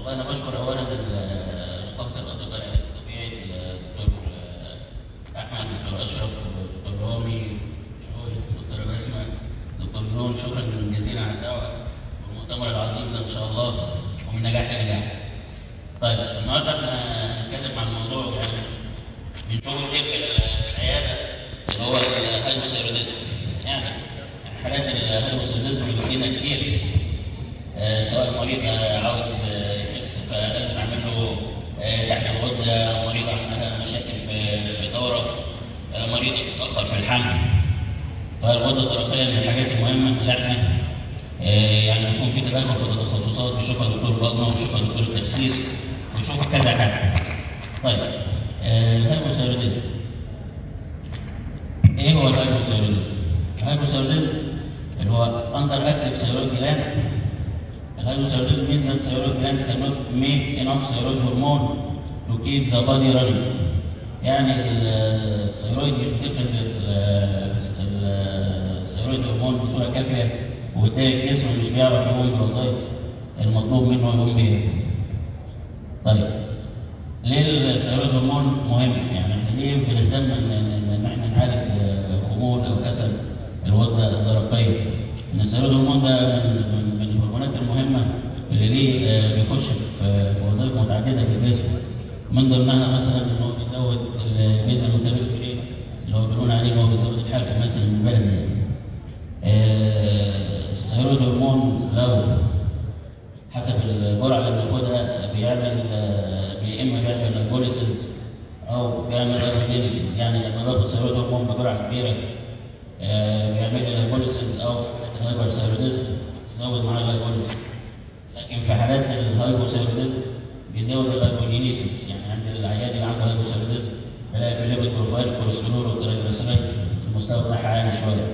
والله انا بشكر اولا نقابه الاطباء العلاج الطبيعي الدكتور احمد الدكتور اشرف الدكتور رامي شوقي الدكتوره بسمه الدكتور نون شكرا جزيلا على الدعوه والمؤتمر العظيم ده ان شاء الله ومن نجاح لنجاح. طيب النهارده احنا هنتكلم عن موضوع يعني بنشوفه كتير في في العياده اللي هو الهايبوثايروديزم يعني حالات الهايبوثايروديزم اللي بتجينا كتير آه، سواء المريض عاوز آه، يخس فلازم اعمل له آه، تحليل غده، مريض عندها مشاكل في في الدوره، آه، مريض متاخر في الحمل. فالغده الدرقيه من الحاجات المهمه اللي احنا آه، يعني بيكون في تدخل في التخصصات بيشوفها دكتور بطنه وبيشوفها دكتور التخسيس بيشوفها كذا حاجه. طيب آه، الهايبوثايروديزم ايه هو الهايبوثايروديزم؟ الهايبوثايروديزم اللي هو اندر اكتف ثيرويد جلاند Hypothyroidism means that thyroid gland cannot make enough thyroid hormone to keep the body running. يعني الثيرويد مش بتفرز الثيرويد هرمون بصوره كافيه وبالتالي الجسم مش بيعرف يقوم بالوظائف المطلوب منه يقوم بيها. طيب ليه الثيرويد هرمون مهم؟ يعني احنا ليه بنهتم ان ان إن احنا نعالج خمول او كسل الغده الدرقيه؟ ان الثيرويد هرمون ده من من من الهرمونات المهمه اللي ليه آه، بيخش في في وظائف متعدده في الجسم من ضمنها مثلا ان هو بيزود الميزه الميتابوليك اللي هو بنقول عليه ان هو بيزود الحرق مثلا من البلد يعني. آه، الثيرويد هرمون لو حسب الجرعه اللي بناخدها بيعمل آه، يا اما بيعمل بوليسيس او بيعمل اربينيسيس يعني لما باخد ثيرويد هرمون بجرعه كبيره آه، بيعمل لي لايبوليسيس او الهايبر ثيرويدزم يزود معاه اللايبوليسيس لكن في حالات الهايبوثايروديزم بيزود اللايبولينيسيس يعني عند العيان اللي عنده هايبوثايروديزم بلاقي في الليبيد بروفايل الكوليسترول والتريجليسيرايد المستوى بتاعها عالي شويه.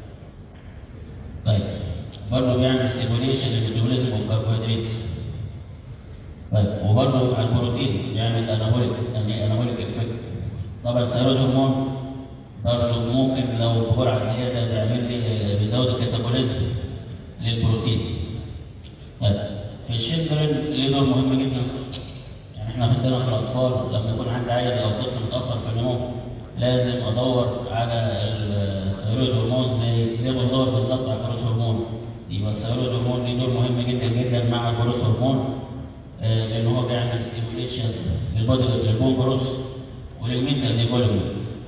طيب برضه بيعمل ستيموليشن للميتابوليزم اوف كربوهيدرات. طيب وبرضه على البروتين بيعمل انابوليك يعني انابوليك افكت. طبعا الثيرويد هرمون برضه ممكن لو بجرعه زياده بيعمل لي بيزود الكاتابوليزم للبروتين. طيب في الشندرن ليه دور مهم جدا يعني احنا عندنا في الاطفال لما يكون عندي عيل او طفل متاخر في النمو لازم ادور على الثيرويد هرمون زي زي ما بدور بالظبط على الجروث هرمون يبقى الثيرويد هرمون ليه دور مهم جدا جدا مع الجروث هرمون آه، لان هو بيعمل ستيموليشن للبودي للبون جروث وللمنتال ديفلوبمنت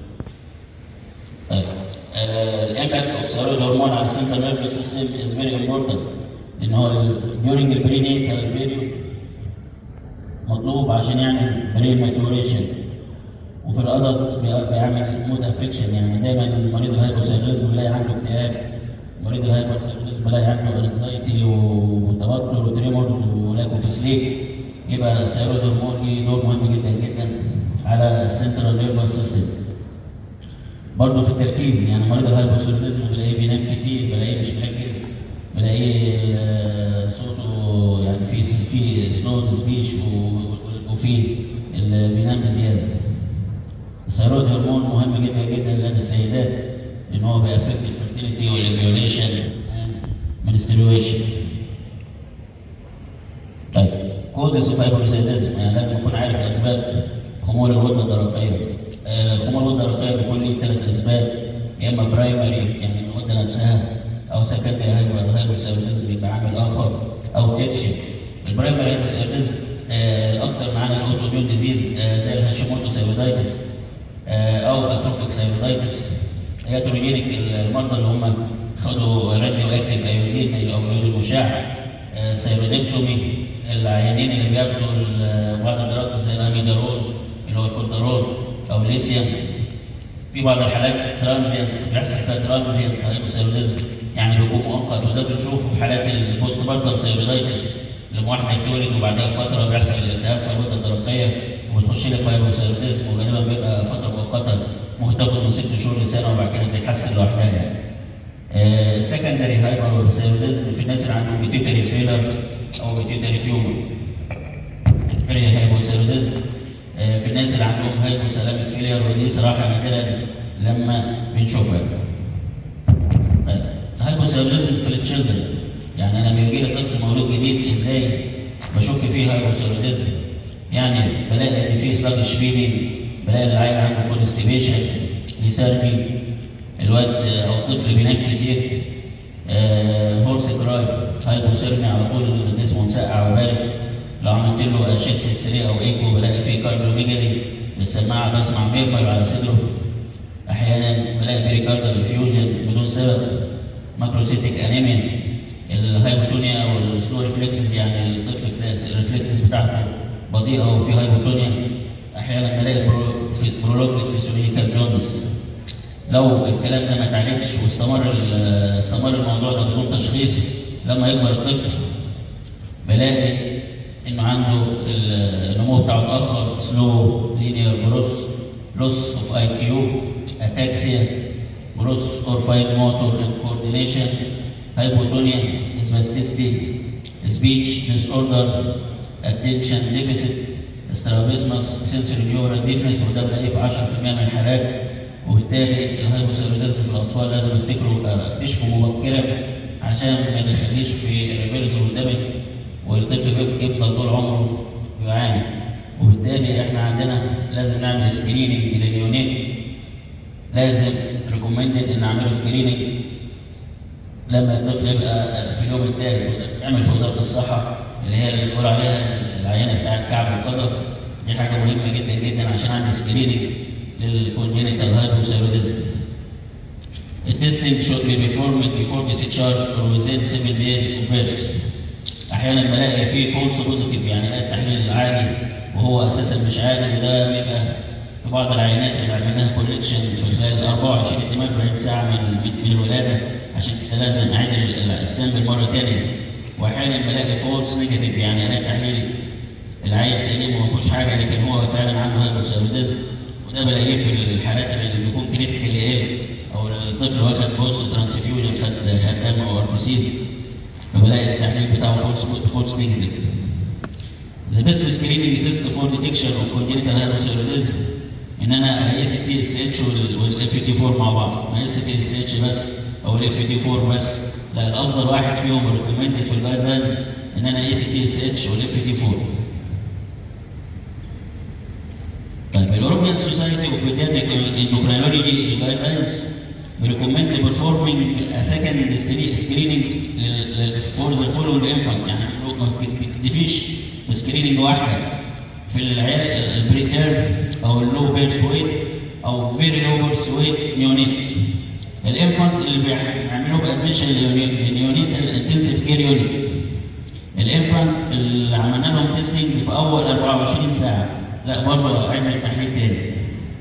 طيب الامباكت اوف ثيرويد هرمون على السنترال نيرفس سيستم از فيري امبورتنت ان هو during البرينيتال بيريود مطلوب عشان يعمل برين ماتوريشن وفي الادلت بيعمل مود افكشن يعني دايما مريض الهايبوثايروديزم بيلاقي عنده اكتئاب مريض الهايبوثايروديزم بيلاقي عنده انكزايتي وتوتر وتريمور ولاك اوف سليب يبقى الثيرويد هرمون ليه دور مهم جدا جدا على السنترال نيرفس سيستم برضه في التركيز يعني مريض الهايبوثايروديزم بلاقيه بينام كتير بلاقيه مش مركز بلاقيه آه، صوته يعني في في سلو سبيش وفي اللي بينام بزياده. الثيرويد هرمون مهم جدا جدا لدى السيدات ان هو بيأفكت الفيرتيليتي والايفيوليشن منستريويشن. طيب كوزس اوف هايبوثايروديزم يعني لازم اكون عارف اسباب خمول الغده الدرقيه. آه، خمول الغده الدرقيه بيكون ليه ثلاث اسباب يا اما برايمري يعني الغده نفسها او سكندري هايبوثايروديزم يبقى عامل اخر او تيرشي البرايمري هايبوثايروديزم آه، اكتر معانا الاوتو ميون ديزيز آه، زي الهاشيموتو ثايرويدايتس آه، او اتروفيك ثايرويدايتس هياتروجينيك المرضى اللي هم خدوا راديو اكتيف ايودين او ايودين مشع آه، ثايرويدكتومي العيانين اللي بياخدوا ال- بعض الدرجات زي الاميدارول اللي هو الكوردارول او الليثيوم في بعض الحالات ترانزيانت بيحصل فيها ترانزيانت هايبوثايروديزم يعني بيكون مؤقت وده بنشوفه في حالات البوست بارتم ثايرويدايتس لما واحد يتولد وبعدها فتره بيحصل التهاب في الغده الدرقيه وبتخش لك في هايبوثايروديزم وغالبا بيبقى فتره مؤقته ممكن تاخد من ست شهور لسنه وبعد كده بتتحسن لوحدها يعني. السكندري هايبوثايروديزم في الناس اللي عندهم بيتيوتري فيلر او بيتيوتري تيومر. السكندري هايبوثايروديزم آه، في الناس اللي عندهم هايبوثالاميك فيلير ودي صراحه نادرا لما بنشوفها. طيب الهايبوثايروديزم في التشيلدرن يعني انا لما يجي لي طفل مولود جديد ازاي بشك فيه هايبوثيروديزم يعني بلاقي ان في سلاجش فيلينج بلاقي العيل عنده كونستيبيشن لسربي الواد او الطفل بينام كتير آه هورس كراي هايبوثيرمي على طول جسمه مسقع وبارد لو عملت له شيست اكس راي او ايكو بلاقي فيه كارديوميجالي بالسماعه بسمع ميرمر على صدره احيانا بلاقي بريكاردال انفيوجن بدون سبب ماكروسيتيك انيميا الهايبوتونيا والسلو ريفلكسز يعني الطفل الريفلكسز بتاعته بطيئه وفي هايبوتونيا احيانا بلاقي برولوجد فيسيولوجيكال جونس لو الكلام ده ما اتعالجش واستمر استمر الموضوع ده بدون تشخيص لما يكبر الطفل بلاقي انه عنده النمو بتاعه اتاخر سلو لينير جروس لوس اوف اي كيو اتاكسيا جروس اور فاين موتور كوردينيشن هايبوتونيا اسباستيستي سبيتش ديس اوردر اتنشن ديفيسيت استرابيزمس سنسوري نيورال ديفنس وده بلاقيه في 10% من الحالات وبالتالي الهايبوثيروديزم في الاطفال لازم افتكره اكتشفه مبكرا عشان ما يدخلنيش في ريفيرس قدامي والطفل يفضل طول عمره يعاني وبالتالي احنا عندنا لازم نعمل سكريننج لليونين لازم ريكومندد ان اعمله سكريننج لما الطفل يبقى في اليوم الثالث نعمل في وزاره الصحه اللي هي اللي بنقول عليها العينه بتاعت كعب القدم دي حاجه مهمه جدا جدا عشان اعمل سكريننج للكونجينيتال هايبوثايروديزم. The testing should be performed before discharge or within 7 days of birth. احيانا بلاقي فيه فولس بوزيتيف يعني الاقي التحليل العالي وهو اساسا مش عالي وده بيبقى في بعض العينات اللي عملناها كوليكشن في خلال 24 48 ساعه من من الولاده عشان كده لازم اعيد السامبل مره ثانيه واحيانا بلاقي فولس نيجاتيف يعني الاقي التحليل العيب سليم وما فيهوش حاجه لكن هو فعلا عنده هايبوثايروديزم وده بلاقيه في الحالات اللي بيكون كريتيكال ايه او الطفل واخد بوست ترانسفيوجن خد خد دم او اربسيز فبلاقي التحليل بتاعه فولس فولس نيجاتيف. The best screening test for detection of congenital hypothyroidism ان انا اقيس التي اس اتش والاف تي 4 مع بعض، ما اقيس التي اس اتش بس او الاف تي 4 بس، لا الافضل واحد فيهم ريكومندد في الجايد لاينز ان انا اقيس التي اس اتش والاف تي 4. طيب الاوروبيان سوسايتي اوف بيدياتريك اندوكرينولوجي جايد لاينز recommend performing a second screening for the following infant يعني ما تكتفيش سكريننج واحده في العيال البريتيرم او اللو بيرث ويت او فيري لو بيرث ويت نيونيتس الانفانت اللي بيعملوا بادميشن للنيونيتال انتنسيف كير يونيت الانفانت اللي عملنا لهم تيستنج في اول 24 ساعه لا برضه اعمل تحليل تاني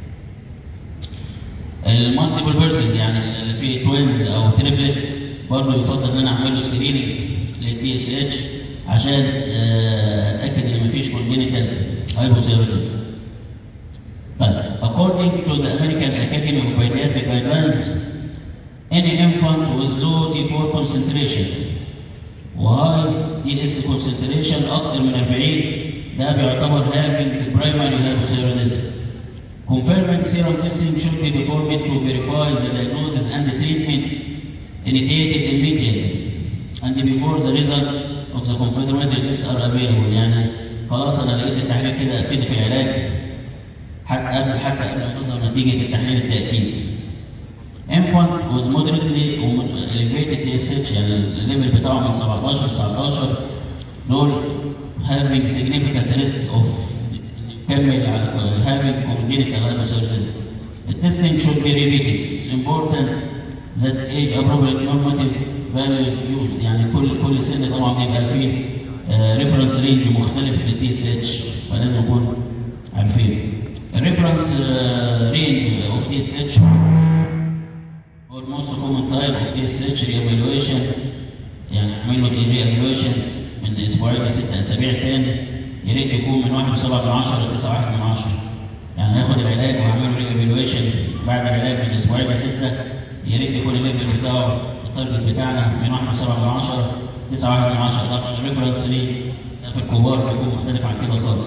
المالتيبل بيرسز يعني اللي فيه توينز او تريبلت برضه يفضل ان انا اعمل له سكريننج للتي اس اتش عشان اتاكد ان مفيش كونجينيتال هايبوثيروديزم. طيب according to the American Academy of Pediatric Guidelines any infant with low D4 concentration وهاي دي اس concentration اكتر من 40 ده بيعتبر having primary hypothyroidism. Confirming serum testing should be performed to verify the diagnosis and the treatment initiated immediately and before the result of the confirmatory tests are available يعني خلاص انا لقيت التحليل كده ابتدي في العلاج حتى قبل حتى قبل ما تظهر نتيجه التحليل التاكيد. infant was moderately elevated TSH يعني الليفل بتاعه من 17 19 دول having significant risk of كمل على having congenital hypothyroidism. The testing should be repeated. It's important that age appropriate normative values used يعني كل كل سن طبعا بيبقى فيه ريفرنس رينج مختلف للتي اس اتش فلازم نكون عارفين. الريفرنس رينج اوف تي اس اتش هو الموست كومن تايب اوف تي اس اتش ريفالويشن يعني اعمل له ريفالويشن من اسبوعين لست اسابيع تاني يا ريت يكون من 1.7 من 10 ل 9 من 10 يعني هاخد العلاج واعمل له ايفالويشن بعد العلاج من اسبوعين لسته يا ريت يكون الليفل بتاعه التارجت بتاعنا من 1.7 من 10 9 من 10 طبعا الريفرنس دي في الكبار بيكون مختلف عن كده خالص.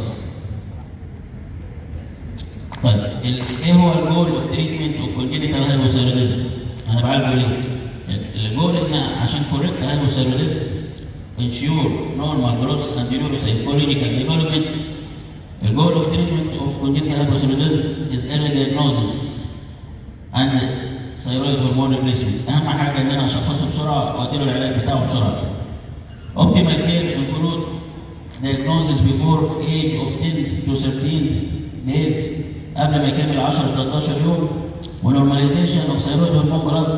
طيب ايه هو الجول اوف تريتمنت اوف كونجينيتال هايبوثايروديزم؟ انا بعالجه ليه؟ الجول ان عشان كوريكت هايبوثايروديزم ensure normal growth and neuropsychological development. The goal of treatment of congenital hypothyroidism is early diagnosis and thyroid hormone replacement. أهم حاجة إن أنا أشخصه بسرعة وأديله العلاج بتاعه بسرعة. Optimal care include diagnosis before age of 10 to 13 days قبل ما يكمل 10 ل 13 يوم ونورماليزيشن اوف ثيرويد هرمون بلاد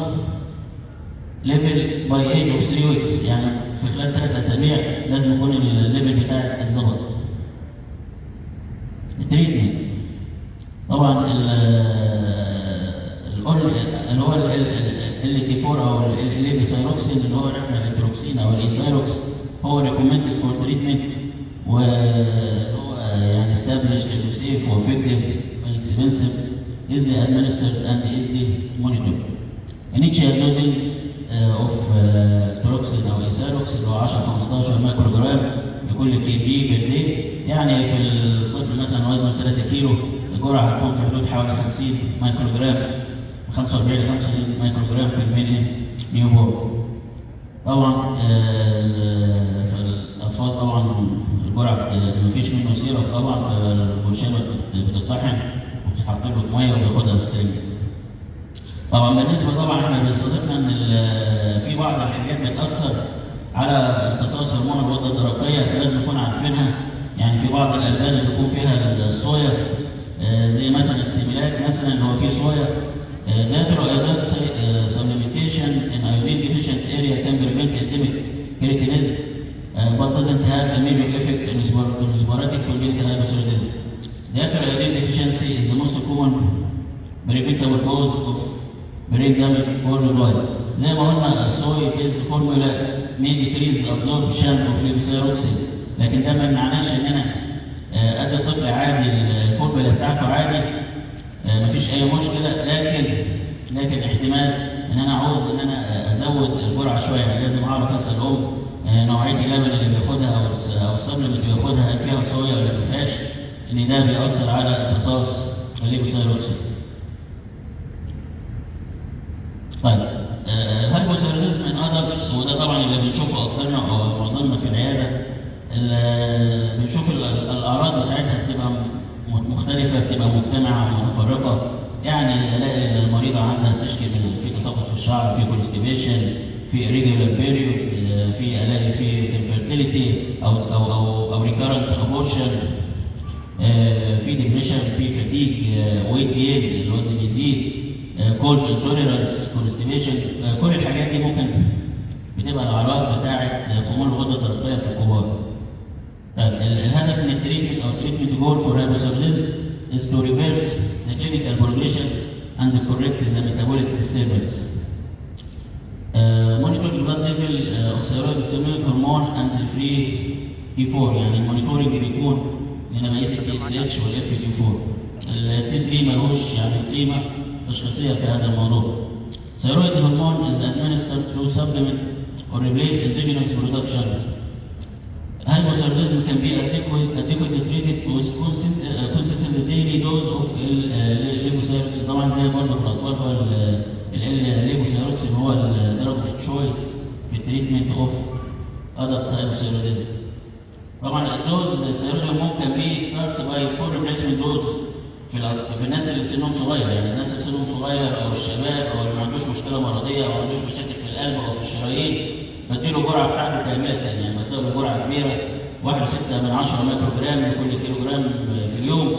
ليفل باي ايج اوف 3 ويكس يعني في خلال ثلاث اسابيع لازم يكون الليفل بتاعك اتظبط. التريتمنت طبعا ال اللي هو ال تي 4 او الليفيسايروكسين اللي هو احنا الانتروكسين او الايسايروكس هو ريكومندد فور تريتمنت وهو يعني established to safe effective inexpensive easily administered and easily monitored. Initial dosing uh, of uh, toroxin او ايساروكس اللي هو 10 15 مايكرو جرام لكل كي جي بير دي يعني في الطفل مثلا وزنه 3 كيلو الجرعه هتكون في حدود حوالي 50 مايكرو جرام 45 ل 50 مايكرو جرام في الميني نيو بورن. طبعا آه في الاطفال طبعا الجرعه ما فيش منه سيرب طبعا فالبرشامه بتطحن وبتتحط له في ميه وبياخدها بالسرنجه. طبعا بالنسبه طبعا احنا بيستضيفنا ان في بعض الحاجات بتاثر على امتصاص هرمون الغده الدرقيه فلازم نكون عارفينها يعني في بعض الالبان اللي بيكون فيها الصويا آه زي مثلا السيميلات مثلا اللي هو فيه صويا natural iodine supplementation in iodine deficient area can prevent endemic cretinism uh, but doesn't have a major effect in sporadic congenital hypothyroidism. Natural iodine deficiency is the most common preventable cause of brain damage worldwide. زي ما قلنا الصوي بيزد فورمولا may decrease absorption of levothyroxine لكن ده ما يمنعناش ان انا ادي الطفل عادي الفورمولا بتاعته عادي مفيش اي مشكله لكن لكن احتمال ان انا عاوز ان انا ازود الجرعه شويه يعني لازم اعرف اسال الام نوعيه اللبن اللي بياخدها او او السبلمنت اللي بياخدها هل فيها صويا ولا ما فيهاش ان ده بيأثر على امتصاص الليفوثايروكسين. طيب هايبوثايروديزم ان ادلتس وده طبعا اللي بنشوفه اكترنا او معظمنا في العياده بنشوف الاعراض بتاعتها بتبقى مختلفه بتبقى مجتمعه متفرقه يعني الاقي المريضه عندها تشكي في تساقط في الشعر في كونستيبيشن في irregular بيريود في الاقي في انفيرتيليتي او او او او ريكارنت ابورشن في ديبريشن في فتيج ويت جين الوزن بيزيد كولد انتوليرانس كونستيبيشن كل الحاجات دي ممكن بتبقى الاعراض بتاعه خمول الغده الدرقيه في الكبار. طيب الهدف من التريتمنت او التريتمنت جول فور هايبوثايروديزم is to reverse the clinical progression and correct the metabolic disturbance. Uh, monitor the blood level uh, of thyroid stimulant hormone and the free T4 يعني المونيتورنج بيكون هنا مقيس التي اس اتش والاف تي 4 التي 3 ملوش يعني قيمه تشخيصيه في هذا الموضوع. Thyroid hormone is administered through supplement or replace endogenous production. Hypothyroidism can be adequate, adequately treated with consistent, uh, consistent daily dose of الليفوثايروكسين طبعا زي برضه في الاطفال هو الليفوثايروكسين هو الدرج اوف تشويس في التريتمنت اوف ادلت هايبوثايروديزم. طبعا الدوز الثيرويد ممكن بي ستارت باي فور ريبليسمنت دوز في في الناس اللي سنهم صغير يعني الناس اللي سنهم صغير او الشباب او اللي ما عندوش مشكله مرضيه او ما عندوش مشاكل في القلب او في الشرايين بديله الجرعه بتاعته كامله يعني بديله جرعه كبيره 1.6 من 10 مايكرو جرام لكل كيلو جرام في اليوم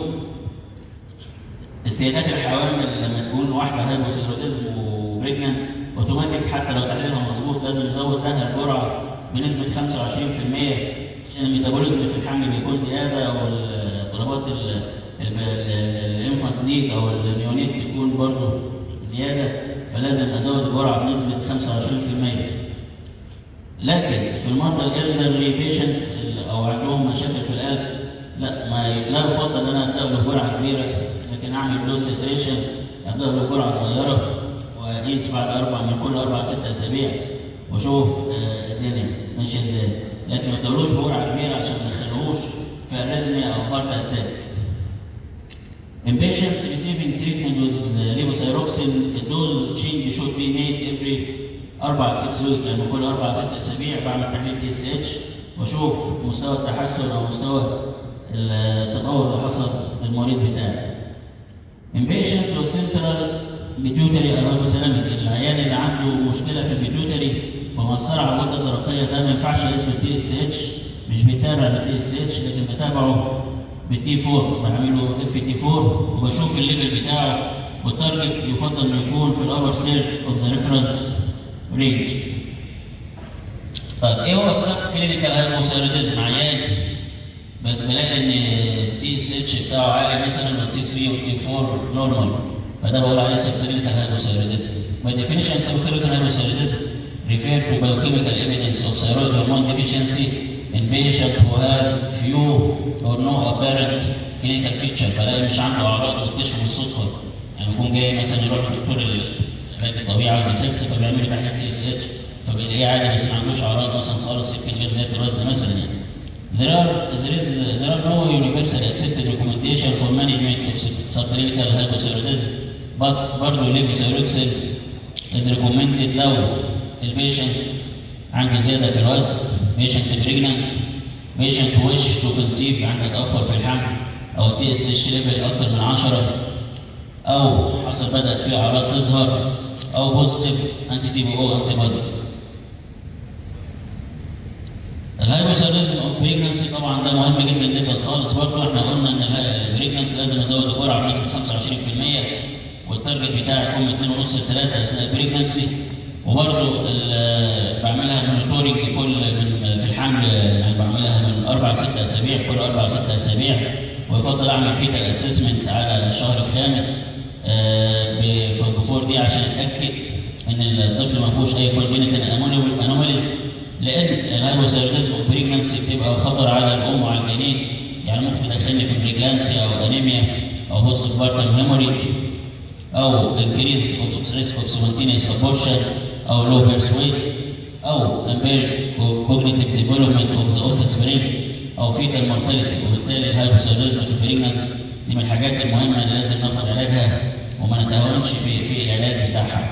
السيدات الحوامل لما تكون واحده هايبوثيروديزم وبريجننت اوتوماتيك حتى لو تحليلها مظبوط لازم يزود لها الجرعه بنسبه 25% عشان الميتابوليزم في الحمل بيكون زياده والطلبات الانفانت نيد او النيونيت بتكون برضه زياده فلازم ازود الجرعه بنسبه 25% لكن في المرضى الالدرلي بيشنت او عندهم مشاكل في القلب لا ما لا يفضل ان انا ابدا له جرعه كبيره لكن اعمل دوز سيتريشن ابدا له جرعه صغيره واقيس بعد اربع من كل اربع ست اسابيع واشوف الدنيا ماشيه ازاي لكن ما تدولوش بجرعه كبيره عشان ما تدخلوش في اريزميا او هارت اتاك. In patient receiving treatment with levothyroxine, a dose change should be made every اربع ست ويك يعني كل اربع ست اسابيع بعمل تحليل تي اس اتش واشوف مستوى التحسن او مستوى التطور اللي حصل للمريض بتاعي. امبيشنت وسنترال بيتيوتري الهايبوثالاميك العيان اللي عنده مشكله في البيتيوتري فمأثره على الغده الدرقيه ده ما ينفعش اسمه تي اس اتش مش بيتابع بالتي اس اتش لكن بتابعه بالتي 4 بعمله اف تي 4 وبشوف الليفل بتاعه والتارجت يفضل انه يكون في الابر سير اوف ذا ريفرنس رينج. طيب ايه هو السب كلينيكال هايبوثايروديزم عيان بلاقي ان تي اس اتش بتاعه عالي مثلا والتي 3 والتي 4 نورمال فده بقول عليه سب كلينيكال هايبوثايروديزم. By definition, subclinical hypothyroidism refer to biochemical evidence of thyroid hormone deficiency in patients who have few or no apparent clinical feature فلاقي مش عنده اعراض واكتشفه بالصدفه يعني يكون جاي مثلا يروح لدكتور العلاج الطبيعي عاوز يخس فبيعمل له تحليل تي اس اتش فبيلاقيه عادي بس ما عندوش اعراض مثلا خالص يمكن غير زياده الوزن مثلا يعني. There are, there, is, there are no universal accepted recommendation for management of subclinical hypothyroidism but برضه levothyroxine is recommended لو البيشنت عنده زيادة في الوزن patient pregnant patient wish to conceive عنده تأخر في الحمل أو تي اس اتش ليفل أكتر من 10 أو حصل بدأت فيه أعراض تظهر أو بوزيتيف أنتي تي بي أو أنتي بودي. الهايبوثايروديزم اوف بريجنسي طبعا ده مهم جدا جدا خالص برضه احنا قلنا ان البريجننت لازم ازود الجرعه بنسبه 25% والتارجت بتاعي يكون من 2.5 ل 3 اثناء البريجنسي وبرضه بعملها مونيتورنج كل من في الحمل يعني بعملها من اربع لست اسابيع كل اربع لست اسابيع ويفضل اعمل فيتال اسسمنت على الشهر الخامس في البفور دي عشان اتاكد ان الطفل ما فيهوش اي كونجنتال انوماليز لان الهايبوثايروديزم اوف بريجنسي بتبقى خطر على الام وعلى الجنين يعني ممكن تدخلني في بريكلامسيا او انيميا او بوست بارتم هيموريج او انكريز اوف ريسك اوف سبونتينيوس ابورشن او لو بيرث ويت او امبير كوجنيتيف ديفلوبمنت اوف ذا اوفيس برين او فيتال مورتاليتي وبالتالي الهايبوثايروديزم في البريجننت دي من الحاجات المهمه اللي لازم ناخد علاجها وما نتهاونش في في العلاج بتاعها.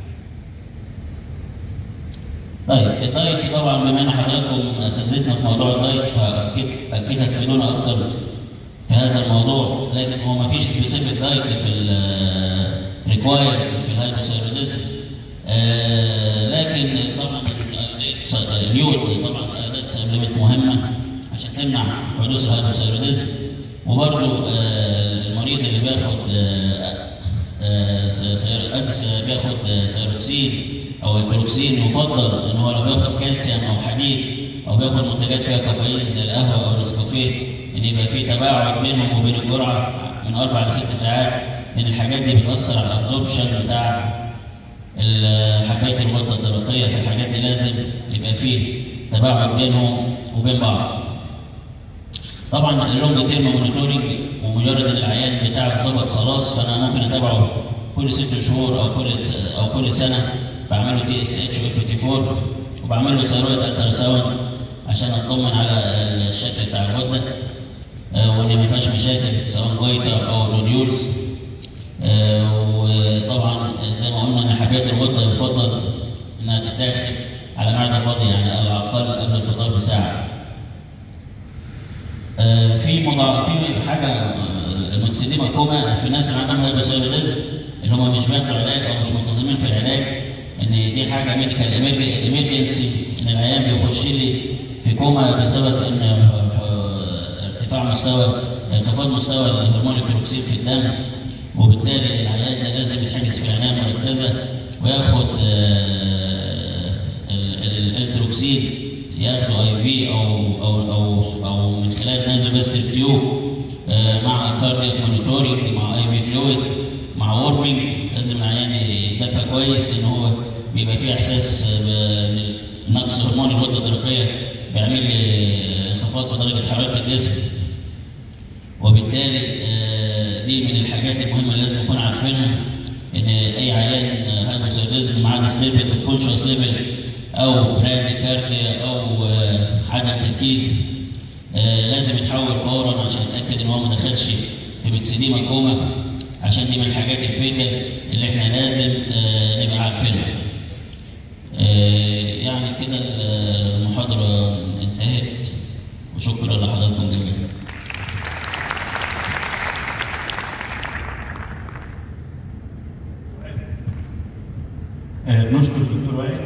طيب الدايت طبعا بما ان حضراتكم اساتذتنا في موضوع الدايت فاكيد اكيد هتفيدونا اكتر في هذا الموضوع لكن هو ما فيش سبيسيفيك دايت في الريكواير في الهايبوثايروديزم آه لكن طبعا اليود طبعا الاداه سبلمنت مهمه عشان تمنع حدوث الهايبوثايروديزم وبرضه آه المريض اللي بياخد آه بياخد سيروكسين او البروكسين يفضل ان هو لو بياخد كالسيوم او حديد او بياخد منتجات فيها كافيين زي القهوه او النسكافيه ان يبقى في تباعد بينهم وبين الجرعه من اربع لست ساعات لان الحاجات دي بتاثر على الابزوربشن بتاع حبايه الغده الدرقيه في الحاجات دي لازم يبقى فيه تباعد بينهم وبين بعض. طبعا اللونج تيرم مونيتورنج ومجرد ان العيان بتاعي اتظبط خلاص فانا ممكن اتابعه كل ست شهور او كل او كل سنه بعمل له تي اس اتش واف تي 4 وبعمل له ثيرويد الترا ساوند عشان اطمن على الشكل بتاع الغده آه وان ما فيهاش مشاكل سواء جويتر او نوديولز آه وطبعا زي ما قلنا ان حبايه الغده يفضل انها تتاخد على معده فاضيه يعني على الاقل قبل الفطار بساعه. آه في مضاع في حاجه المنسديمه كوما في ناس اللي عندهم هايبوثايروديزم اللي هم مش بياخدوا علاج او مش منتظمين في العلاج ان دي حاجه ميديكال ايمرجنسي ان العيان بيخش لي في كوما بسبب ان ارتفاع مستوى انخفاض مستوى الهرمون البيروكسيد في الدم وبالتالي العيان ده لازم يتحجز في عنايه مركزه وياخد الالتروكسين ياخده اي في او او او او من خلال نازل بس تيوب مع كاردياك مونيتورنج مع اي في فلويد مع وورمنج لازم العيان يدفى كويس لان هو بيبقى فيه احساس بنقص هرمون الغده الدرقيه بيعمل لي انخفاض في درجه حراره الجسم وبالتالي دي من الحاجات المهمه اللي لازم نكون عارفينها ان اي عيان هايبوثايروديزم معاه ديسليبل اوف كونشس ليفل او براديكارديا او عدم تركيز لازم يتحول فورا عشان يتاكد ان هو ما دخلش في مكسديما كوما عشان دي من الحاجات الفيتال اللي احنا لازم نبقى عارفينها. كده المحاضرة انتهت وشكرا لحضراتكم جميعا آه، نشكر الدكتور وائل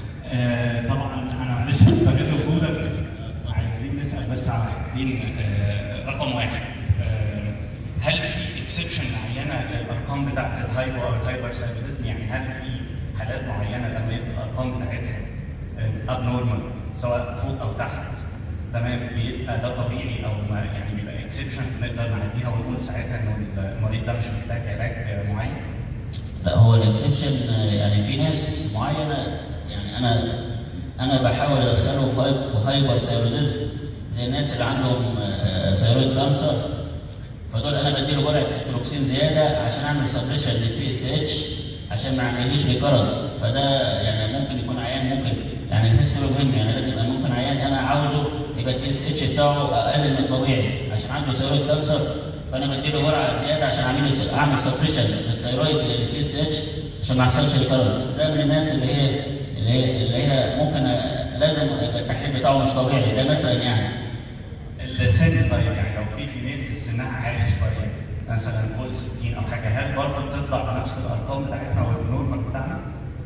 آه، طبعا انا معلش هستغل وجودك عايزين نسال بس على حاجتين آه، رقم واحد آه، هل في اكسبشن معينه للارقام بتاعت الهايبو او الهايبر سايكليزم يعني هل في حالات معينه لما يبقى الارقام بتاعتها اب نورمال سواء فوق او تحت تمام بيبقى ده طبيعي او ما يعني بيبقى اكسبشن نقدر نعديها ونقول ساعتها انه المريض ده مش محتاج علاج آه، معين لا هو الاكسبشن يعني في ناس معينه يعني انا انا بحاول ادخله في هايب- هايبر ثايرويدزم زي الناس اللي عندهم آه، ثايرويد كانسر فدول انا بديله جرعه اتروكسين زياده عشان اعمل سبريشن للتي اس اتش عشان ما يعمليش ريكارنت فده يعني ممكن يكون عيان ممكن يعني الهيستوري مهم يعني لازم يبقى ممكن عيان انا عاوزه يبقى التي اس اتش بتاعه اقل من الطبيعي عشان عنده ثايرويد كانسر فانا بديله جرعه زياده عشان اعمل اعمل سبريشن للثايرويد للتي اس اتش عشان ما يحصلش ريكارنس ده من الناس اللي هي اللي هي اللي هي ممكن لازم يبقى التحليل بتاعه مش طبيعي ده مثلا يعني السن طيب يعني لو في فيميلز سنها عالي شويه مثلا فوق ال 60 او حاجه هل برضه بتطلع بنفس الارقام بتاعتنا والنورمال بتاعنا؟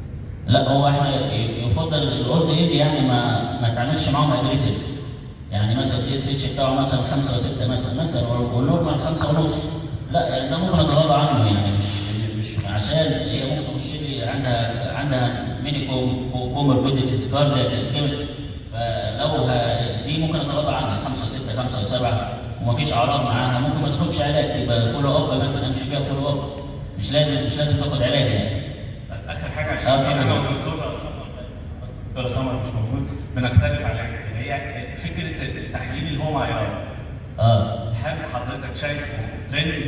لا هو احنا ي- يفضل الاولد ايج يعني ما ما تعملش معاهم اجريسيف يعني مثلا الاس اتش بتاعه مثلا خمسه وسته مثلا مثلا والنورمال خمسه ونص لا يعني ده ممكن اتغاضى عنه يعني مش مش عشان هي ممكن تخش لي عندها عندها ميني كوموربيديتيز كاردياك اسكيميك فلو ه- دي ممكن اتغاضى عنها خمسه وسته خمسه وسبعه ومفيش اعراض معاها ممكن ما تاخدش علاج تبقى فولو اب مثلا امشي فيها فولو اب مش لازم مش لازم تاخد علاج يعني اخر حاجه عشان آه، كده اتفضل. انا والدكتور دكتور سمر مش موجود بنختلف على حاجه هي فكره التحليل اللي هو معيار اه هل حضرتك شايفه ترند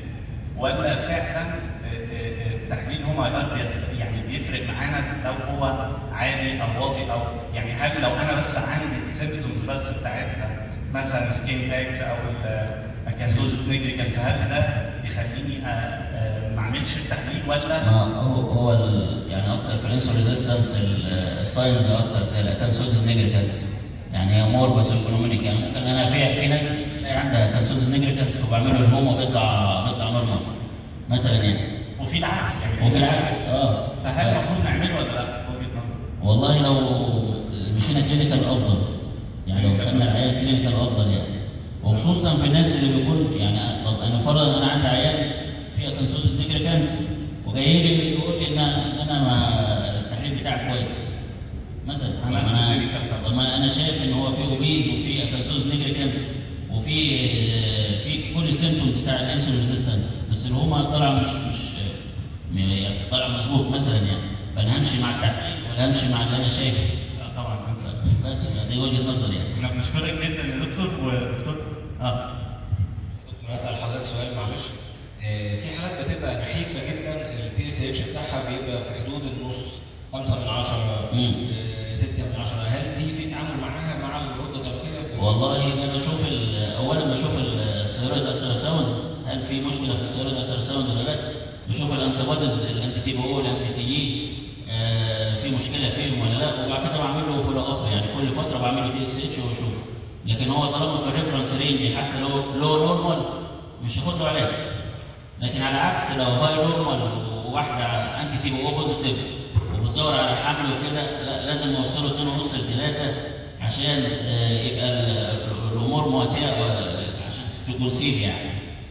ولا فعلا آه، آه، آه، تحليل هو معيار بيت- يعني بيفرق معانا لو هو عالي او واطي او يعني هل لو انا بس عندي السيمبتومز بس بتاعتها مثلا سكين تاكس او اكانتوزس نيجريكانس هل ده يخليني آه، آه، ما اعملش التحليل ولا ما هو هو ال- يعني اكتر في الانسولين ريزيستنس الساينز اكتر زي الاكانسوز النيجريكانس يعني هي مور بس ايكونوميك يعني ممكن انا في في ناس تلاقي عندها كانسوز النيجريكانس وبعمل له الهومو بيطلع بيطلع نورمال مثلا يعني وفي العكس يعني وفي العكس اه فهل ف- المفروض نعمله ولا لا؟ وجهه نظر والله لو مشينا كلينيكال افضل يعني لو خدنا العيان كلينيكال افضل يعني وخصوصا في الناس اللي بيكون يعني طب انا فرض ان انا عندي عيان فيها كانسوز نيجريكانس وجاي لي يقول لي ان ان انا ما التحليل بتاعي كويس مثلا طب عملت انا clinical طب ما انا شايف ان هو في اوبيز وفي كانسوز نيجريكانس وفي في كل السيمتومز بتاع الانسولين ريزيستنس بس اللي هم طلع مش مش م- يعني طلع مظبوط مثلا يعني فانا همشي مع التحليل ولا همشي مع اللي انا شايفه لا طبعا ف- بس دي وجهه نظري يعني احنا بنشكرك جدا يا دكتور ودكتور اه دكتور اسال حضرتك سؤال معلش آه، في حالات بتبقى نحيفه جدا التي اس اتش بتاعها بيبقى في حدود النص 5 من 10 مم. 6 من 10 هل دي في تعامل معاها مع الغده الدرقيه؟ والله انا بشوف ال- اولا بشوف ال- الثيرويد التراساوند هل في مشكله في الثيرويد التراساوند ولا لا بشوف الانتي بوديز الانتي تي بي او الانتي تي جي آه، في مشكله فيهم ولا لا وبعد كده بعمل له فولو اب يعني كل فتره بعمل له دي اس اتش واشوف لكن هو طالما في الريفرنس رينج حتى لو لو نورمال مش هاخد له علاج لكن على عكس لو هاي نورمال وواحده انتي تي بي او بوزيتيف وبتدور على حمل وكده لا لازم نوصله 2 ونص ل 3 عشان آه، يبقى ال- الامور مواتيه آه، عشان تكون سيف يعني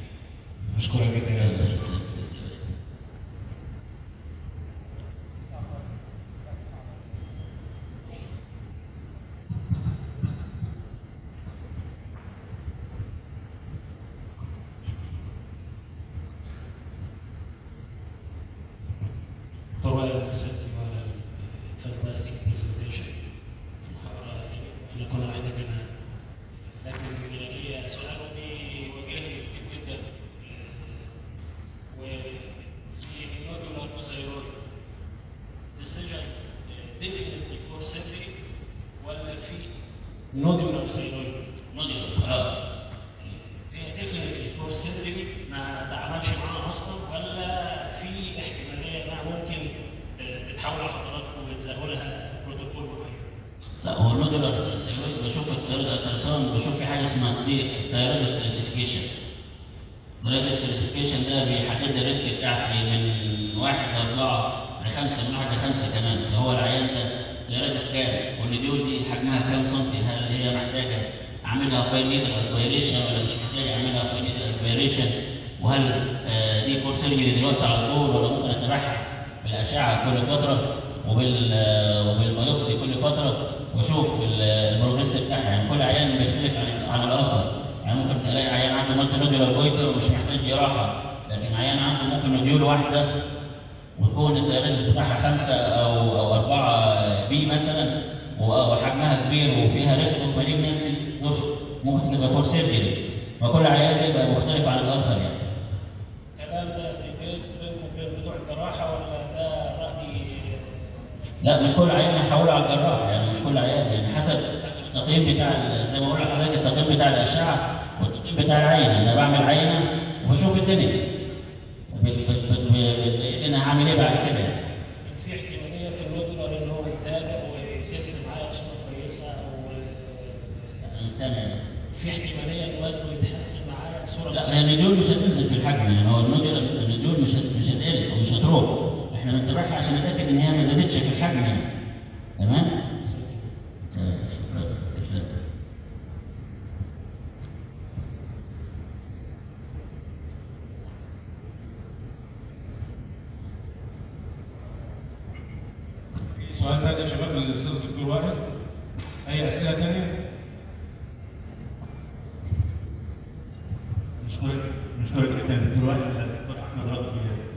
بشكرك جدا يا دكتور طبعا ست fantastic presentation احنا كنا محتاجينها لكن هي سؤال بيواجهني كتير جدا وفي نودولار ثايرويد decision definitely for surgery ولا في نودولار ثايرويد نوديولار اه هي definitely for surgery ما تعاملش معاها اصلا ولا في احتماليه انها ممكن آه، تتحول على حضراتكم وتلاقوا لها بروتوكول معين دي التيارات كلاسيفيكيشن التيارات كلاسيفيكيشن ده بيحدد لي الريسك بتاعتي من واحد لاربعه لخمسه من واحد لخمسه كمان فهو العيان ده تيارات سكان والنديول دي حجمها كام سنتي هل هي محتاجه اعملها فاين نيدل اسبيريشن ولا مش محتاجه اعملها فاين نيدل اسبيريشن وهل آه، دي فور سيرجري دلوقتي على طول ولا ممكن اتابعها بالاشعه كل فتره وبال آه، وبالبيوبسي كل فتره واشوف ال- البروجريس بتاعها يعني كل عيان بيختلف عن عن الاخر يعني ممكن الاقي عيان عنده مالتي نودولار بويتر ومش محتاج جراحه لكن عيان عنده ممكن نوديول واحده وتكون التياريز بتاعها خمسه او او اربعه بي مثلا و- وحجمها كبير وفيها ريسك اوف مالجنسي ممكن تبقى فور سيرجري فكل عيان بيبقى مختلف عن الاخر يعني الكلام ده بين- بينكم وبين بتوع الجراحه ولا ده راي لا مش كل عيان هحوله على الجراح يعني مش كل عيان يعني حسب حسب التقييم بتاع ال- زي ما بقول لحضرتك التقييم بتاع الاشعه والتقييم بتاع العينه انا بعمل عينه وبشوف الدنيا بت- بت- بت- بتضايقني انا هعمل ايه بعد كده يعني في احتماليه في النودولار ان هو يتابع ويخس معايا بصوره كويسه او تمام في احتماليه ان وزنه يتحسن معايا بصوره لا هي النديول مش هتنزل في الحجم يعني هو النديول النديول مش هت- مش هتقل ومش هتروح احنا بنتابعها عشان نتاكد ان هي ما زادتش في الحجم يعني تمام؟ تمام. شكرا. تسلم. في سؤال ثاني يا شباب للاستاذ الدكتور وائل اي اسئله ثانيه؟ نشكرك نشكرك جدا دكتور وائل الدكتور احمد رد